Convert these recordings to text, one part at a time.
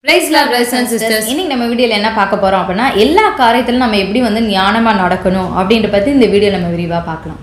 Price Lord brothers and sisters இன்னைக்கு நம்ம வீடியோல என்ன பார்க்க போறோம் அப்படின்னா எல்லா காரியத்திலும் நம்ம எப்படி வந்து ஞானமா நடக்கணும் அப்படின்ற பத்தி இந்த வீடியோ நம்ம விரிவா பார்க்கலாம்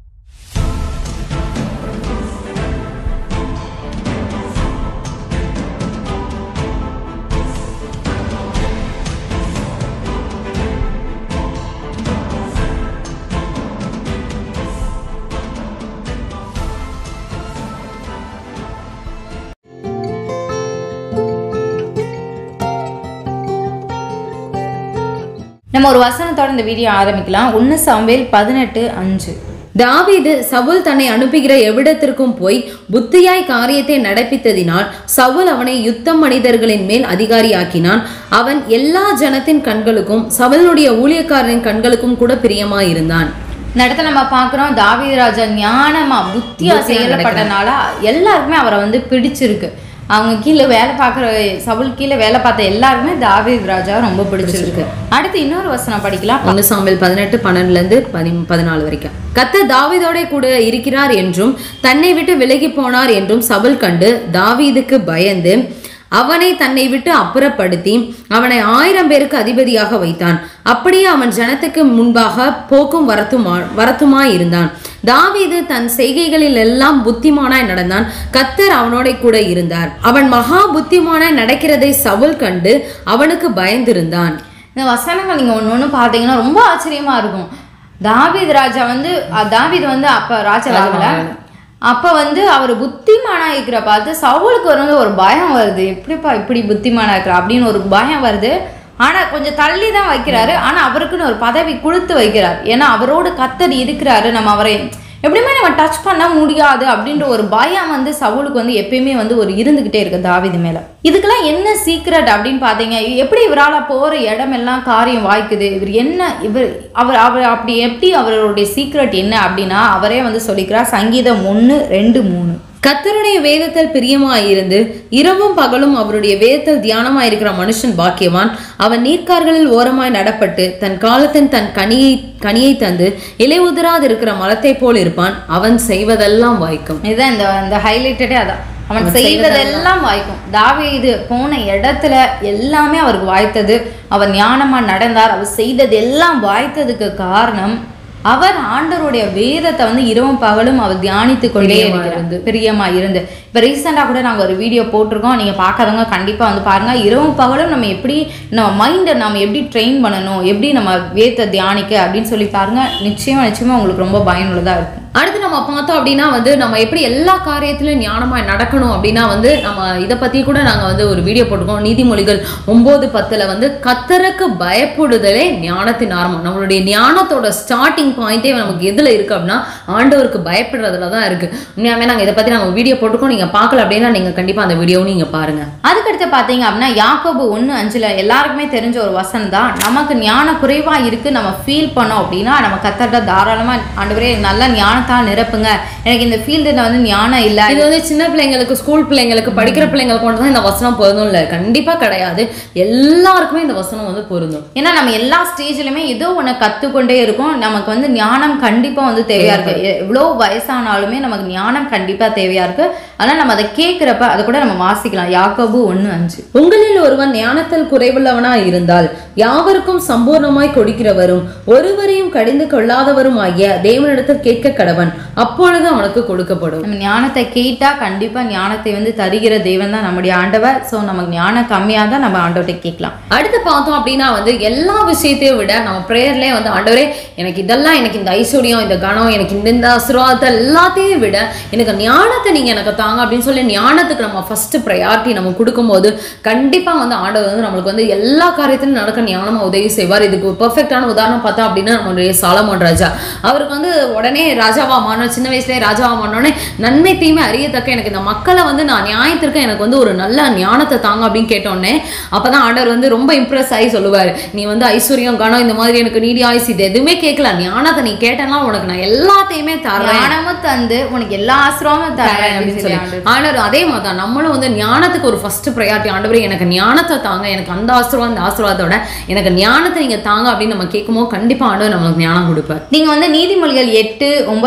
நம்ம ஒரு வசனத்தோட இந்த வீடியோ ஆரம்பிக்கலாம் ஒன்று சாம்பேல் பதினெட்டு அஞ்சு தாவீது சவுல் தன்னை அனுப்புகிற எவ்விடத்திற்கும் போய் புத்தியாய் காரியத்தை நடப்பித்ததினால் சவுல் அவனை யுத்த மனிதர்களின் மேல் அதிகாரியாக்கினான் அவன் எல்லா ஜனத்தின் கண்களுக்கும் சவுலுடைய ஊழியக்காரரின் கண்களுக்கும் கூட பிரியமாயிருந்தான் இந்த இடத்துல நம்ம பார்க்குறோம் தாவீது ராஜா ஞானமா புத்தியா செயல்பட்டனால எல்லாருக்குமே அவரை வந்து பிடிச்சிருக்கு அவங்க கீழே வேலை பார்க்குற சவுல் கீழே வேலை பார்த்த எல்லாருக்குமே தாவீது ராஜா ரொம்ப பிடிச்சிருக்கு அடுத்து இன்னொரு வசனம் படிக்கலாம் ஒன்று சாம்பல் பதினெட்டு பன்னெண்டுல இருந்து பதி பதினாலு வரைக்கும் கத்த தாவீதோட கூட இருக்கிறார் என்றும் தன்னை விட்டு விலகி போனார் என்றும் சவுல் கண்டு தாவீதுக்கு பயந்து அவனை தன்னை விட்டு அப்புறப்படுத்தி அவனை ஆயிரம் பேருக்கு அதிபதியாக வைத்தான் அப்படியே அவன் ஜனத்துக்கு முன்பாக போக்கும் வரத்துமா வரத்துமாய் இருந்தான் தாவீது தன் செய்கைகளில் எல்லாம் புத்திமானாய் நடந்தான் கத்தர் அவனோட கூட இருந்தார் அவன் மகா புத்திமானாய் நடக்கிறதை சவுல் கண்டு அவனுக்கு பயந்திருந்தான் இந்த வசனங்கள் நீங்கள் ஒன்று ஒன்று பார்த்தீங்கன்னா ரொம்ப ஆச்சரியமா இருக்கும் தாவீது ராஜா வந்து அஹ், தாவீது வந்து அப்போ ராஜாவாகல அப்போ வந்து அவர் புத்திமானா இருக்கிற பார்த்து சவுலுக்கு வந்து ஒரு பயம் வருது எப்படிப்பா இப்படி புத்திமானா இருக்கிற அப்படின்னு ஒரு பயம் வருது ஆனால் கொஞ்சம் தள்ளி தான் வைக்கிறாரு ஆனால் அவருக்குன்னு ஒரு பதவி கொடுத்து வைக்கிறார் ஏன்னா அவரோடு கத்தர் இருக்கிறாரு நம்ம அவரை எப்படியுமே நம்ம டச் பண்ண முடியாது அப்படின்ற ஒரு பயம் வந்து சவுலுக்கு வந்து எப்பயுமே வந்து ஒரு இருந்துகிட்டே இருக்கு தாவீது மேல இதுக்கெல்லாம் என்ன சீக்ரெட் அப்படின்னு பார்த்தீங்க எப்படி இவரால் போற இடமெல்லாம் காரியம் வாய்க்குது இவர் என்ன இவர் அவர் அவர் அப்படி எப்படி அவருடைய சீக்ரெட் என்ன அப்படின்னா அவரே வந்து சொல்லிக்கிறார் சங்கீதம் ஒன்று ரெண்டு மூணு கத்தருடைய வேதத்தில் பிரியமாயிருந்து இரவும் பகலும் அவருடைய வேதத்தில் தியானமாயிருக்கிற மனுஷன் பாக்கியவான் அவன் நீர்க்கார்களில் ஓரமாய் நடப்பட்டு தன் காலத்தின் தன் கனியை கனியை தந்து இலை உதிராது இருக்கிற மரத்தை போல் இருப்பான் அவன் செய்வதெல்லாம் வாய்க்கும் இதுதான் இந்த இந்த ஹைலைட்டடே அதான் அவன் செய்வதெல்லாம் வாய்க்கும் தாவீது போன இடத்துல எல்லாமே அவருக்கு வாய்த்தது அவர் ஞானமா நடந்தார் அவர் செய்தது எல்லாம் வாய்த்ததுக்கு காரணம் அவர் ஆண்டவருடைய வேதத்தை வந்து இரவும் பகலும் அவர் தியானித்து கொண்டே இருக்கிறது பிரியமா இருந்து இப்போ ரீசெண்டாக கூட நாங்கள் ஒரு வீடியோ போட்டிருக்கோம் நீங்கள் பார்க்காதவங்க கண்டிப்பாக வந்து பாருங்கள் இரவும் பகலும் நம்ம எப்படி நம்ம மைண்டை நம்ம எப்படி ட்ரெயின் பண்ணணும் எப்படி நம்ம வேதத்தை தியானிக்க அப்படின்னு சொல்லி பாருங்கள் நிச்சயமாக நிச்சயமாக உங்களுக்கு ரொம்ப பயனுள்ளதாக இருக்கும் அடுத்து நம்ம பார்த்தோம் அப்படின்னா வந்து நம்ம எப்படி எல்லா காரியத்திலும் ஞானமாய் நடக்கணும் அப்படின்னா வந்து நம்ம இதை பத்தி கூட நாங்க வந்து ஒரு வீடியோ போட்டிருக்கோம் நீதிமொழிகள் ஒன்பது பத்துல வந்து கத்தருக்கு பயப்படுதலே ஞானத்தின் ஆரம்பம் நம்மளுடைய ஞானத்தோட ஸ்டார்டிங் பாயிண்டே நமக்கு எதுல இருக்கு அப்படின்னா ஆண்டவருக்கு பயப்படுறதுல தான் இருக்கு உண்மையாவே நாங்க இதை பத்தி நாங்க வீடியோ போட்டிருக்கோம் நீங்க பார்க்கல அப்படின்னா நீங்க கண்டிப்பா அந்த வீடியோவும் நீங்க பாருங்க அதுக்கடுத்து பார்த்தீங்க அப்படின்னா யாக்கோபு ஒன்று அஞ்சில் எல்லாருக்குமே தெரிஞ்ச ஒரு வசனம் தான் நமக்கு ஞான குறைவாக இருக்குது நம்ம ஃபீல் பண்ணோம் அப்படின்னா நம்ம கத்தட்ட தாராளமாக ஆண்டவரே நல்ல ஞானத்தால் நிரப்புங்க எனக்கு இந்த ஃபீல்டில் வந்து ஞானம் இல்லை இது வந்து சின்ன பிள்ளைங்களுக்கு ஸ்கூல் பிள்ளைங்களுக்கு படிக்கிற பிள்ளைங்களுக்கு மட்டும் தான் இந்த வசனம் பொருந்தும் இல்ல கண்டிப்பா கிடையாது எல்லாருக்குமே இந்த வசனம் வந்து பொருந்தும் ஏன்னா நம்ம எல்லா ஸ்டேஜ்லையுமே ஏதோ ஒன்று கற்றுக்கொண்டே இருக்கோம் நமக்கு வந்து ஞானம் கண்டிப்பாக வந்து தேவையாக இருக்குது எவ்வளோ வயசானாலுமே நமக்கு ஞானம் கண்டிப்பாக தேவையாக இருக்குது ஆனால் நம்ம அதை கேட்குறப்ப அதை கூட நம்ம வாசிக்கலாம் யாக்கோபு ஒன்று அஞ்சு உங்களில் ஒருவன் ஞானத்தில் குறைவுள்ளவனாய் இருந்தால் யாவருக்கும் சம்பூர்ணமாய் கொடுக்கிறவரும் ஒருவரையும் கடிந்து கொள்ளாதவரும் ஆகிய தேவனிடத்தில் கேட்க கடவன் அப்பொழுது அவனுக்கு கொடுக்கப்படும் நம்ம ஞானத்தை கேட்டால் கண்டிப்பாக ஞானத்தை வந்து தருகிற தேவன் தான் நம்முடைய ஆண்டவர் ஸோ நமக்கு ஞானம் கம்மியாக தான் நம்ம ஆண்டவர்கிட்ட கேட்கலாம் அடுத்து பார்த்தோம் அப்படின்னா வந்து எல்லா விஷயத்தையும் விட நம்ம ப்ரேயர்லேயே வந்து ஆண்டவரே எனக்கு இதெல்லாம் எனக்கு இந்த ஐஸ்வர்யம் இந்த கணம் எனக்கு இந்த இந்த ஆசீர்வாதத்தை எல்லாத்தையும் விட எனக்கு ஞானத்தை நீங்க எனக்கு தாங்க அப்படின்னு சொல்லி ஞானத்துக்கு நம்ம ஃபர்ஸ்ட் ப்ரையாரிட்டி நம்ம கொடுக்கும்போது கண்டிப்பா வந்து ஆண்டவர் வந்து நம்மளுக்கு வந்து எல்லா காரியத்திலும் நடக்க ஞானமா உதவி செய்வார் இதுக்கு பெர்ஃபெக்டான உதாரணம் பார்த்தா அப்படின்னா நம்மளுடைய சாலமோன் ராஜா அவருக்கு வந்து உடனே ராஜாவா மாறணும் சின்ன வயசுலயே ராஜாவா மாறினோடனே நன்மை தீமை அறியத்தக்க எனக்கு இந்த மக்களை வந்து நான் நியாயத்திற்கு எனக்கு வந்து ஒரு நல்ல ஞானத்தை தாங்க அப்படின்னு கேட்டோடனே அப்பதான் ஆண்டவர் வந்து ரொம்ப இம்ப்ரெஸ் ஆகி சொல்லுவார் நீ வந்து ஐஸ்வர்யம் கணம் இந்த மாதிரி எனக்கு நீடி ஆயுசு இது எதுவுமே கேட்கல ஞானத்தை நீ கேட்டனா உனக்கு நான் எல்லாத்தையுமே தரேன் ஞானமும் தந்து உனக்கு எல்லா ஆசிரமும் தரேன் அப்படின்னு சொல்லி ஆண்டவர் அதே மாதிரி தான் நம்மளும் வந்து ஞானத்துக்கு ஒரு ஃபர்ஸ்ட் ப்ரையாரிட்டி ஆண்டவரே எனக்கு ஞானத்தை தாங்க எனக்கு அந்த ஆசீர்வாதம் இந்த ஆசீர்வாதத்தோட எனக்கு ஞானத்தை நீங்க தாங்க அப்படின்னு நம்ம கேட்கும்போது கண்டிப்பா ஆண்டவர் நம்மளுக்கு ஞானம் கொடுப்பார் நீங்க வந்து நீதிமொழிகள் எட்டு ஒன்பதாம்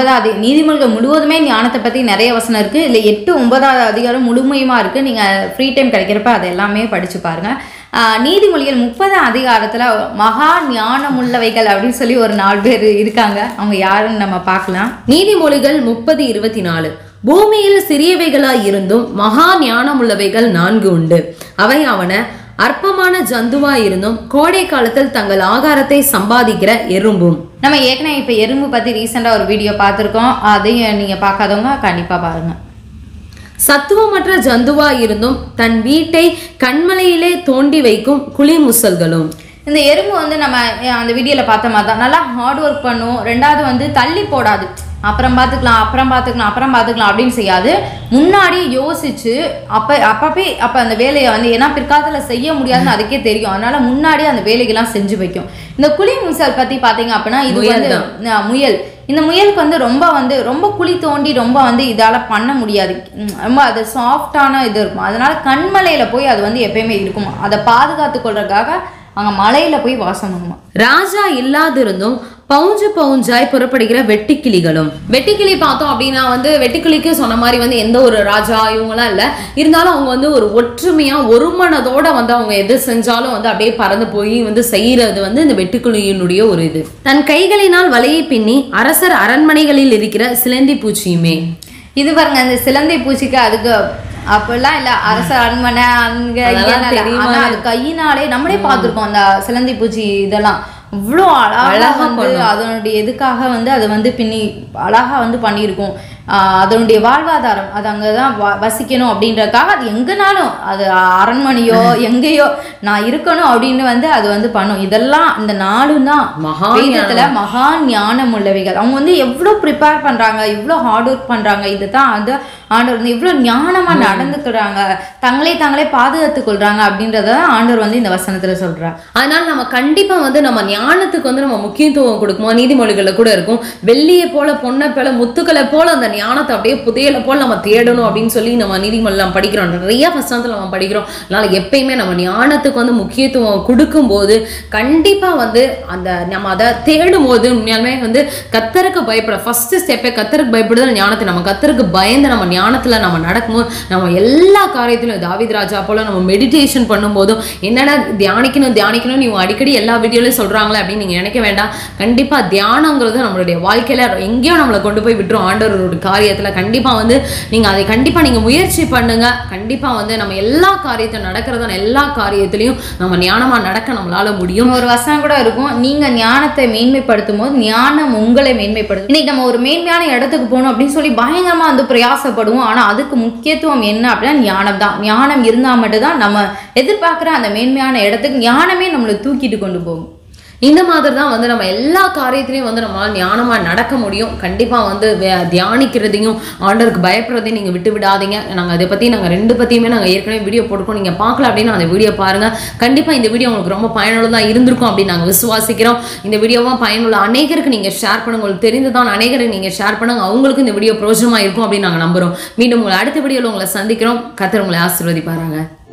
ஒன்பதாவது அதி நீதிமொழிகள் முழுவதுமே ஞானத்தை பற்றி நிறைய வசனம் இருக்குது இல்லை எட்டு ஒன்பதாவது அதிகாரம் முழுமையுமா இருக்குது நீங்கள் ஃப்ரீ டைம் கிடைக்கிறப்ப அதை எல்லாமே படித்து பாருங்கள் ஆஹ் நீதிமொழிகள் முப்பது அதிகாரத்தில் மகா ஞானமுள்ளவைகள் அப்படின்னு சொல்லி ஒரு நாலு பேர் இருக்காங்க அவங்க யாருன்னு நம்ம பார்க்கலாம் நீதிமொழிகள் முப்பது இருபத்தி நாலு பூமியில் சிறியவைகளாய் இருந்தும் மகா ஞானமுள்ளவைகள் நான்கு உண்டு அவை அவன அற்பமான ஜந்துவாய் இருந்தும் கோடை காலத்தில் தங்கள் ஆகாரத்தை சம்பாதிக்கிற எறும்பும் நம்ம ஏற்கனவே இப்போ எறும்பு பற்றி ரீசெண்டாக ஒரு வீடியோ பார்த்துருக்கோம் அதையும் நீங்கள் பார்க்காதவங்க கண்டிப்பாக பாருங்கள் சத்துவமற்ற ஜந்துவாய் இருந்தும் தன் வீட்டை கண்மலையிலே தோண்டி வைக்கும் குளிமுசல்களும் இந்த எறும்பு வந்து நம்ம அஹ், அந்த வீடியோவில் பார்த்த மாதிரி தான் நல்லா ஹார்ட் ஒர்க் பண்ணும் ரெண்டாவது வந்து தள்ளி போடாது அப்புறம் பார்த்துக்கலாம் அப்புறம் பார்த்துக்கலாம் அப்புறம் பார்த்துக்கலாம் அப்படின்னு செய்யாது முன்னாடி யோசிச்சு அப்போ அப்பப்பே அப்போ அந்த வேலையை வந்து ஏன்னா பிற்காலத்தில் செய்ய முடியாதுன்னு அதுக்கே தெரியும் அதனால முன்னாடி அந்த வேலைகள்லாம் செஞ்சு வைக்கும் இந்த குழி முசல் பற்றி பார்த்தீங்க அப்படின்னா இது முயல் வந்து அஹ், முயல் இந்த முயலுக்கு வந்து ரொம்ப வந்து ரொம்ப குழி தோண்டி ரொம்ப வந்து இதால் பண்ண முடியாது உம், ரொம்ப அது சாஃப்டான இது இருக்கும் அதனால கண்மலையில் போய் அது வந்து எப்பயுமே இருக்கும் அதை பாதுகாத்து கொள்றதுக்காக அங்கே மலையில் போய் வாசம் பண்ணுமா ராஜா இல்லாதிருந்தும் பவுஞ்சு பவுஞ்சாய் புறப்படுகிற வெட்டுக்கிளிகளும் வெட்டுக்கிளி பார்த்தோம் அப்படின்னா வந்து வெட்டுக்கிளிக்கு சொன்ன மாதிரி வந்து எந்த ஒரு ராஜா இவங்கலாம் இல்லை இருந்தாலும் அவங்க வந்து ஒரு ஒற்றுமையா ஒரு மனதோட வந்து அவங்க எது செஞ்சாலும் வந்து அப்படியே பறந்து போய் வந்து செய்யறது வந்து இந்த வெட்டுக்கிளியினுடைய ஒரு இது தன் கைகளினால் வலையை பின்னி அரசர் அரண்மனைகளில் இருக்கிற சிலந்தி பூச்சியுமே இது பாருங்க இந்த சிலந்தை பூச்சிக்கு அதுக்கு அப்பெல்லாம் இல்ல அரச அரண்மனை அங்க அதெல்லாம் இங்கன்னு இல்ல. தெரியுமா? ஆனா அது கையினாலே நம்மளே பார்த்திருக்கோம் அந்த சிலந்தி பூச்சி இதெல்லாம் இவ்வளோ அழகா அழகா வந்து அதனுடைய இதுக்காக வந்து அதை வந்து பின்னி அழகா வந்து பண்ணியிருக்கும் ஆஹ் அதனுடைய வாழ்வாதாரம் அது அங்கதான் வ வசிக்கணும் அப்படின்றதுக்காக அது எங்கனாலும் அது அரண்மனையோ எங்கேயோ நான் இருக்கணும் அப்படின்னு வந்து அது வந்து பண்ணும் இதெல்லாம் இந்த நாளும் தான் மகா வேதத்துல மகா ஞானம் உள்ளவைகள் அவங்க வந்து எவ்வளோ ப்ரிப்பேர் பண்றாங்க எவ்வளோ ஹார்ட் ஒர்க் பண்றாங்க இதுதான் அது ஆண்டவர் வந்து எவ்வளோ ஞானமா நடந்துக்கிறாங்க தங்களே தாங்களே பாதுகாத்துக் கொள்றாங்க அப்படின்றத ஆண்டவர் வந்து இந்த வசனத்துல சொல்றார் அதனால நம்ம கண்டிப்பா வந்து நம்ம ஞானத்துக்கு வந்து நம்ம முக்கியத்துவம் கொடுக்கணும் நீதிமொழிகள்ல கூட இருக்கும் வெள்ளியை போல பொன்னை போல முத்துக்களை போல அந்த ஞானத்தை அப்படியே புதையலை போல நம்ம தேடணும் அப்படின்னு சொல்லி நம்ம நீதிமொழி நம்ம படிக்கிறோம் நிறைய புஸ்தகத்துல நம்ம படிக்கிறோம் அதனால எப்பயுமே நம்ம ஞானத்துக்கு வந்து முக்கியத்துவம் கொடுக்கும்போது கண்டிப்பா வந்து அந்த நம்ம அதை தேடும் போது உண்மையாலுமே வந்து கத்தருக்கு பயப்பட ஃபர்ஸ்ட் ஸ்டெப்பே கத்தருக்கு பயப்படுதல் ஞானத்தை நம்ம கத்தருக்கு பயந்து நம்ம ஞானத்துல நம்ம நடக்கும்போது நம்ம எல்லா காரியத்திலும் தாவித் ராஜா போல நம்ம மெடிடேஷன் பண்ணும்போதும் என்னடா தியானிக்கணும் தியானிக்கணும் நீங்க அடிக்கடி எல்லா வீடியோலையும் சொல்றாங்களே அப்படின்னு நீங்க நினைக்க வேண்டாம் கண்டிப்பா தியானங்கிறது நம்மளுடைய வாழ்க்கையில எங்கேயோ நம்மளை கொண்டு போய் விட்டுரும் ஆண்டவரோட காரியத்துல கண்டிப்பா வந்து நீங்க அதை கண்டிப்பா நீங்க முயற்சி பண்ணுங்க கண்டிப்பா வந்து நம்ம எல்லா காரியத்தையும் நடக்கிறதான எல்லா காரியத்திலையும் நம்ம ஞானமா நடக்க நம்மளால முடியும் ஒரு வசனம் கூட இருக்கும் நீங்க ஞானத்தை மேன்மைப்படுத்தும் போது ஞானம் உங்களை மேன்மைப்படுத்தும் இன்னைக்கு நம்ம ஒரு மேன்மையான இடத்துக்கு போகணும் அப்படின்னு சொல்லி பயங்கரமா வந்து பிரயாசப்படுவோம் ஆனா அதுக்கு முக்கியத்துவம் என்ன அப்படின்னா ஞானம் தான் ஞானம் இருந்தா மட்டும்தான் நம்ம எதிர்பார்க்குற அந்த மேன்மையான இடத்துக்கு ஞானமே நம்மளை தூக்கிட்டு கொண்டு போகும் இந்த மாதிரி தான் வந்து நம்ம எல்லா காரியத்திலையும் வந்து நம்மளால ஞானமா நடக்க முடியும் கண்டிப்பா வந்து வே- தியானிக்கிறதையும் ஆண்டருக்கு பயப்படுறதையும் நீங்க விட்டு விடாதீங்க நாங்க அதை பத்தி நாங்க ரெண்டு பத்தியுமே நாங்க ஏற்கனவே வீடியோ போட்டுருக்கோம் நீங்க பார்க்கல அப்படின்னா அந்த வீடியோ பாருங்க கண்டிப்பா இந்த வீடியோ உங்களுக்கு ரொம்ப பயனுள்ளதா இருந்திருக்கும் அப்படின்னு நாங்க விசுவாசிக்கிறோம் இந்த வீடியோவா பயனுள்ள அநேகருக்கு நீங்க ஷேர் பண்ணுங்க உங்களுக்கு தெரிந்ததான் அநேகருக்கு நீங்க ஷேர் பண்ணுங்க அவங்களுக்கு இந்த வீடியோ பிரோஜனமா இருக்கும் அப்படின்னு நாங்க நம்புறோம் மீண்டும் உங்களை அடுத்த வீடியோல உங்களை சந்திக்கிறோம் கத்தர் உங்களை ஆசீர்வதிப்பாருங்க